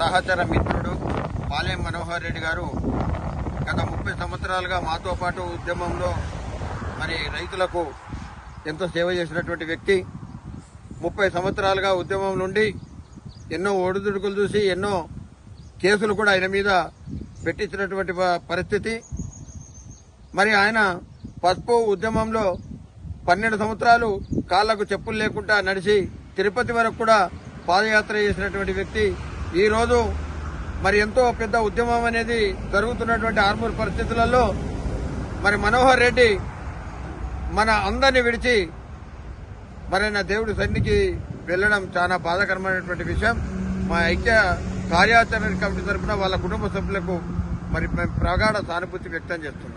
సహచర మిత్రుడు పాలెం మనోహర్ రెడ్డి గారు గత ముప్పై సంవత్సరాలుగా మాతో పాటు ఉద్యమంలో మరి రైతులకు ఎంతో సేవ చేసినటువంటి వ్యక్తి ముప్పై సంవత్సరాలుగా ఉద్యమం నుండి ఎన్నో ఒడిదుడుకులు చూసి ఎన్నో కేసులు కూడా ఆయన మీద పెట్టించినటువంటి ప- పరిస్థితి మరి ఆయన పసుపు ఉద్యమంలో పన్నెండు సంవత్సరాలు కాళ్లకు చెప్పులు లేకుండా నడిచి తిరుపతి వరకు కూడా పాదయాత్ర చేసినటువంటి వ్యక్తి ఈ రోజు మరి ఎంతో పెద్ద ఉద్యమం అనేది జరుగుతున్నటువంటి ఆర్మూర్ పరిస్థితులలో మరి మనోహర్ రెడ్డి మన అందరిని విడిచి మరి నా దేవుడి సన్నిధికి వెళ్లడం చాలా బాధాకరమైనటువంటి విషయం మా ఐక్య కార్యాచరణ కమిటీ తరఫున వాళ్ళ కుటుంబ సభ్యులకు మరి మేము ప్రగాఢ సానుభూతి వ్యక్తం చేస్తున్నాం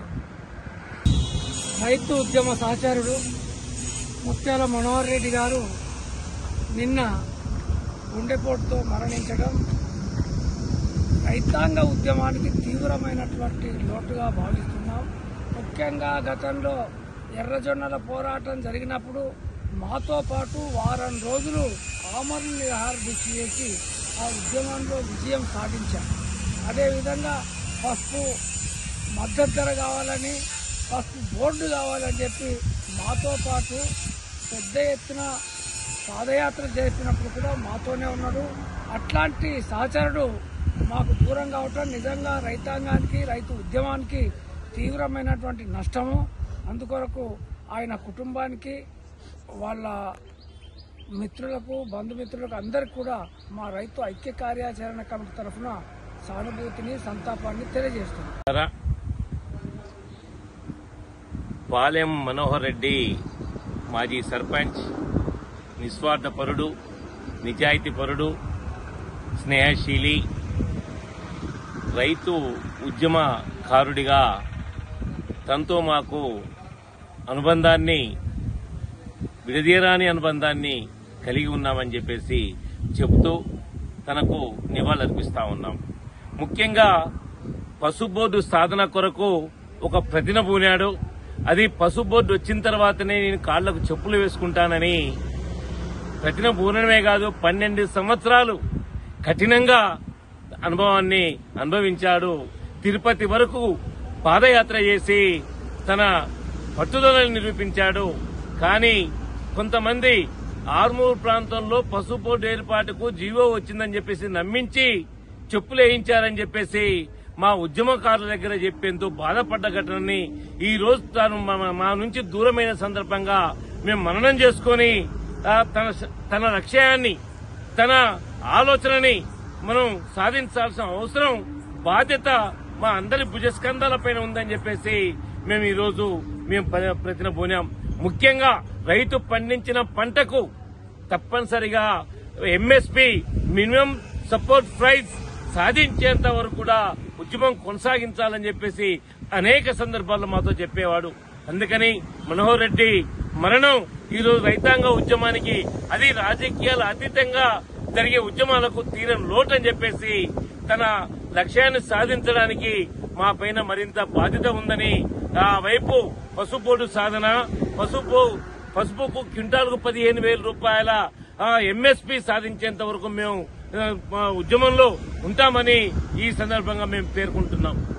రైతు ఉద్యమ సహచరుడు ముత్యాల మనోహర్ రెడ్డి గారు నిన్న గుండెపోటుతో మరణించడం రైతాంగ ఉద్యమానికి తీవ్రమైనటువంటి లోటుగా భావిస్తున్నాం ముఖ్యంగా గతంలో ఎర్రజొన్నల పోరాటం జరిగినప్పుడు మాతో పాటు వారం రోజులు ఆమరణ నిరాహార దీక్ష చేసి ఆ ఉద్యమంలో విజయం సాధించాం అదేవిధంగా పసుపు మద్దతు ధర కావాలని ఫస్ట్ బోర్డు కావాలని చెప్పి మాతో పాటు పెద్ద ఎత్తున పాదయాత్ర చేసినప్పుడు కూడా మాతోనే ఉన్నాడు అట్లాంటి సహచరుడు మాకు దూరం కావటం నిజంగా రైతాంగానికి రైతు ఉద్యమానికి తీవ్రమైనటువంటి నష్టము అందుకొరకు ఆయన కుటుంబానికి వాళ్ళ మిత్రులకు బంధుమిత్రులకు అందరికి కూడా మా రైతు ఐక్య కార్యాచరణ కమిటీ తరఫున సానుభూతిని సంతాపాన్ని తెలియజేస్తున్నాం రా. పాలెం మనోహర్ రెడ్డి మాజీ సర్పంచ్ నిస్వార్థపరుడు నిజాయితీపరుడు స్నేహశీలి రైతు ఉద్యమకారుడిగా తనతో మాకు అనుబంధాన్ని విడదీయరాని అనుబంధాన్ని కలిగి ఉన్నామని చెప్పేసి చెబుతూ తనకు నివాళులర్పిస్తా ఉన్నాం ముఖ్యంగా పశు బోర్డు సాధన కొరకు ఒక ప్రతిన పూనాడు అది పశు బోర్డు వచ్చిన తర్వాతనే నేను కాళ్లకు చెప్పులు వేసుకుంటానని ప్రతిన పూనడమే కాదు పన్నెండు సంవత్సరాలు కఠినంగా అనుభవాన్ని అనుభవించాడు తిరుపతి వరకు పాదయాత్ర చేసి తన పట్టుదలను నిరూపించాడు కానీ కొంతమంది ఆర్మూర్ ప్రాంతంలో పశు బోర్డు ఏర్పాటుకు జీవో వచ్చిందని చెప్పేసి నమ్మించి చెప్పులు వేయించారని చెప్పేసి మా ఉద్యమకారుల దగ్గర చెప్పేందుకు బాధపడ్డ ఘటనని ఈ రోజు తాను మా- మా నుంచి దూరమైన సందర్భంగా మేము మననం చేసుకొని ఆ, తన తన లక్ష్యాన్ని తన ఆలోచనని మనం సాధించాల్సిన అవసరం బాధ్యత మా అందరి భుజస్కంధాల పైన ఉందని చెప్పేసి మేము ఈ రోజు మేము ప- ప్రతిన పోనాం ముఖ్యంగా రైతు పండించిన పంటకు తప్పనిసరిగా ఎంఎస్పి మినిమం సపోర్ట్ ప్రైస్ సాధించేంత వరకు కూడా ఉద్యమం కొనసాగించాలని చెప్పేసి అనేక సందర్భాల్లో మాతో చెప్పేవాడు అందుకని మనోహర్ రెడ్డి మరణం ఈ రోజు రైతాంగ ఉద్యమానికి అది రాజకీయాల అతీతంగా జరిగే ఉద్యమాలకు తీరని లోటు అని చెప్పేసి తన లక్ష్యాన్ని సాధించడానికి మా పైన మరింత బాధ్యత ఉందని ఆ వైపు పసుపోటు సాధన పసుపు పసుపుకు క్వింటాల్కు పదిహేను వేల రూపాయల ఎంఎస్పి సాధించేంత వరకు మేము ఆ, మా ఉద్యమంలో ఉంటామని ఈ సందర్భంగా మేము పేర్కొంటున్నాం